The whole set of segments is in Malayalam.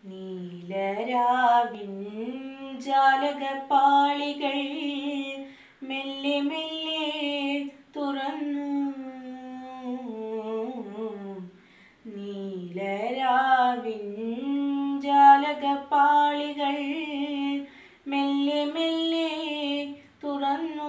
നീലരാവിൻ ജാലകപ്പാളികൾ മെല്ലെ മെല്ലെ തുറന്നു നീലരാവിൻ ജാലകപ്പാളികൾ മെല്ലെ മെല്ലെ തുറന്നു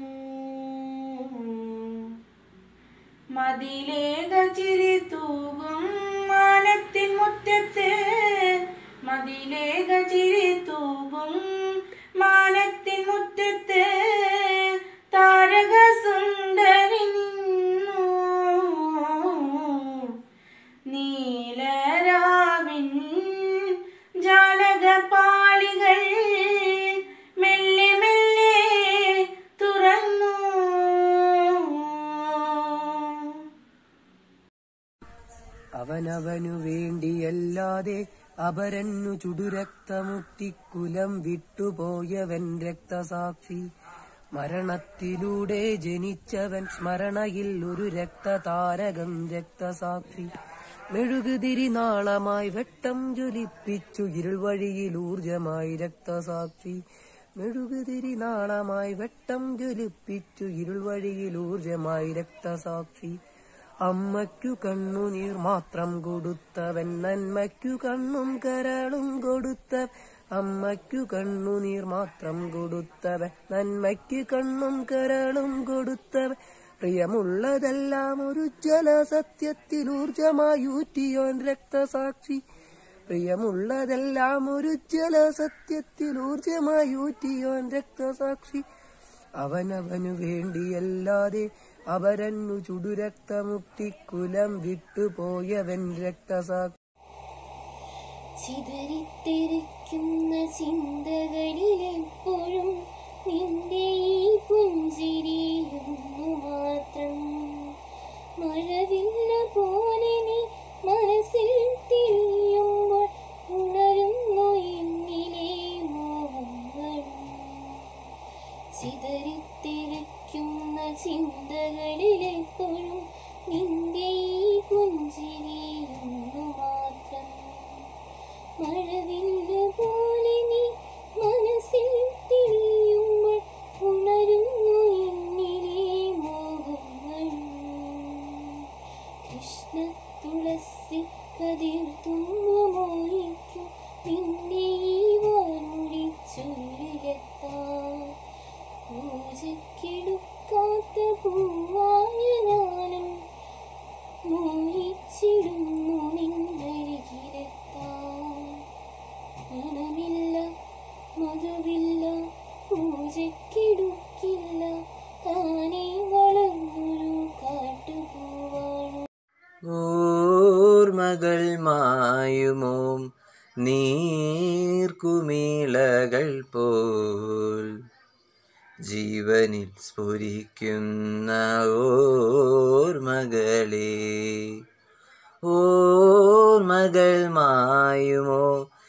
മതിലേക ചിരി തൂകും മാനത്തിൻ മുറ്റത്ത് മതിലേക ചിരി തൂകും മാനത്തിൻ മുറ്റത്ത് താരക സുന്ദരി നിന്നു നീലരാവിൻ ജാലകപാളികൾ മെല്ലെ മെല്ലെ തുറന്നു അവനവനു വേണ്ടിയല്ലാതെ അപരന്നു ചുടുരക്തമുട്ടിക്കുലം വിട്ടുപോയവൻ രക്തസാക്ഷി മരണത്തിലൂടെ ജനിച്ചവൻ സ്മരണയിൽ ഒരു രക്തതാരകം രക്തസാക്ഷി മെഴുകുതിരി നാളമായി വെട്ടം ജ്വലിപ്പിച്ചു ഇരുൾ വഴിയിൽ ഊർജമായി രക്തസാക്ഷി മെഴുകുതിരി നാളമായി വെട്ടം ജ്വലിപ്പിച്ചു ഇരുൾ വഴിയിൽ ഊർജമായി രക്തസാക്ഷി അമ്മയ്ക്കു കണ്ണുനീർ മാത്രം കൊടുത്തവൻ നന്മയ്ക്കു കണ്ണും കരളും കൊടുത്ത അമ്മയ്ക്കു കണ്ണുനീർ മാത്രം കൊടുത്തവൻ നന്മയ്ക്ക് കണ്ണും കരളും കൊടുത്തവൻ പ്രിയമുള്ളതെല്ലാം ഒരു ജല സത്യത്തിൽ ഊർജമായി ഊറ്റിയോൻ രക്തസാക്ഷി പ്രിയമുള്ളതെല്ലാം ഒരു ജല സത്യത്തിൽ ഊർജമായി ഊറ്റിയോൻ രക്തസാക്ഷി അവനവനു വേണ്ടിയല്ലാതെ അവരന്നു ചുടുരക്തമുക്തിക്കുലം വിട്ടുപോയവൻ രക്തസാക്ഷി ചിതറിത്തെറിക്കുന്ന ചിന്തകളിലെപ്പോഴും നിന്റെ ഈ പുഞ്ചിരിയൊന്നു മാത്രം മഴവില്ല പോലെ നീ മനസ്സിൽ തിരിയുമ്പോൾ ഉണരുന്നു എന്നിലെ മോഹങ്ങളും ചിതറിത്തെറിക്കുന്ന ചിന്തകളിലെപ്പോഴും നിന്റെ ഈ പുഞ്ചിരിയൊന്നു മാത്രം മഴവില്ല പോലെ നീ മനസ്സിൽ തിരിയുമ്പോൾ ഉണരുന്നു എന്നിലെ മോഹങ്ങളും കൃഷ്ണ തുളസി കതിർ തുമ്പമോഹിക്കും നിന്റെ ഈ വാർമുടിച്ചുരുളെത്താൻ പൂജക്കെടുക്കാത്ത പൂവായ ഞാനും മോഹിച്ചിടുന്നു നിന്നരികിലെത്താൻ മണമില്ല മധുവില്ല പൂജക്കെടുക്കില്ല താനേ വളർന്നൊരു കാട്ടുപൂവാണ് ഓർമ്മകൾ മായുമോ നീർക്കുമിളകൾ പോൽ ജീവനിൽ സ്ഫുരിക്കുന്ന ഓർമ്മകളെ ഓർമ്മകൾ മായുമോ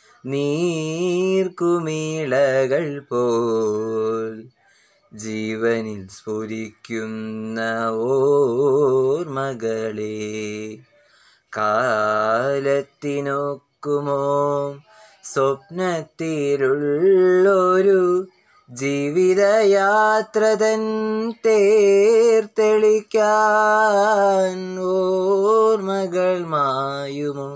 നീർക്കുമിളകൾ പോൽ ജീവനിൽ സ്ഫുരിക്കുന്ന ഓർമ്മകളെ കാലത്തിനൊക്കുമോ സ്വപ്നത്തിലുള്ളൊരു ജീവിതയാത്രതൻ തേർത്തെളിക്കാൻ ഓർമ്മകൾ മായുമോ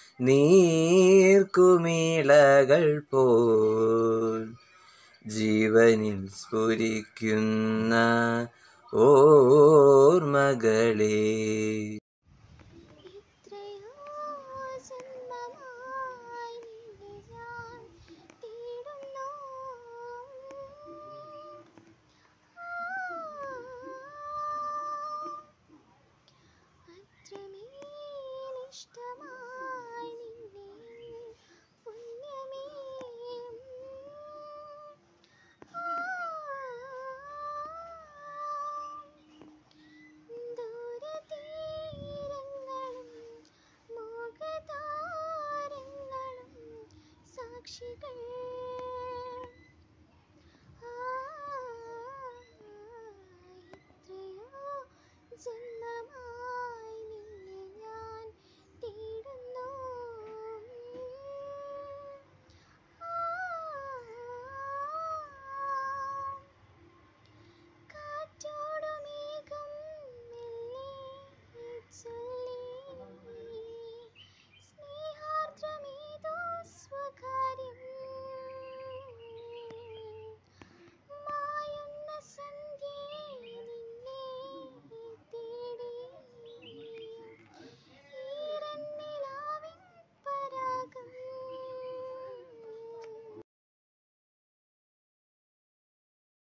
നീർക്കുമിളകൾ പോൽ ജീവനിൽ സ്ഫുരിക്കുന്ന ഓർമ്മകളെ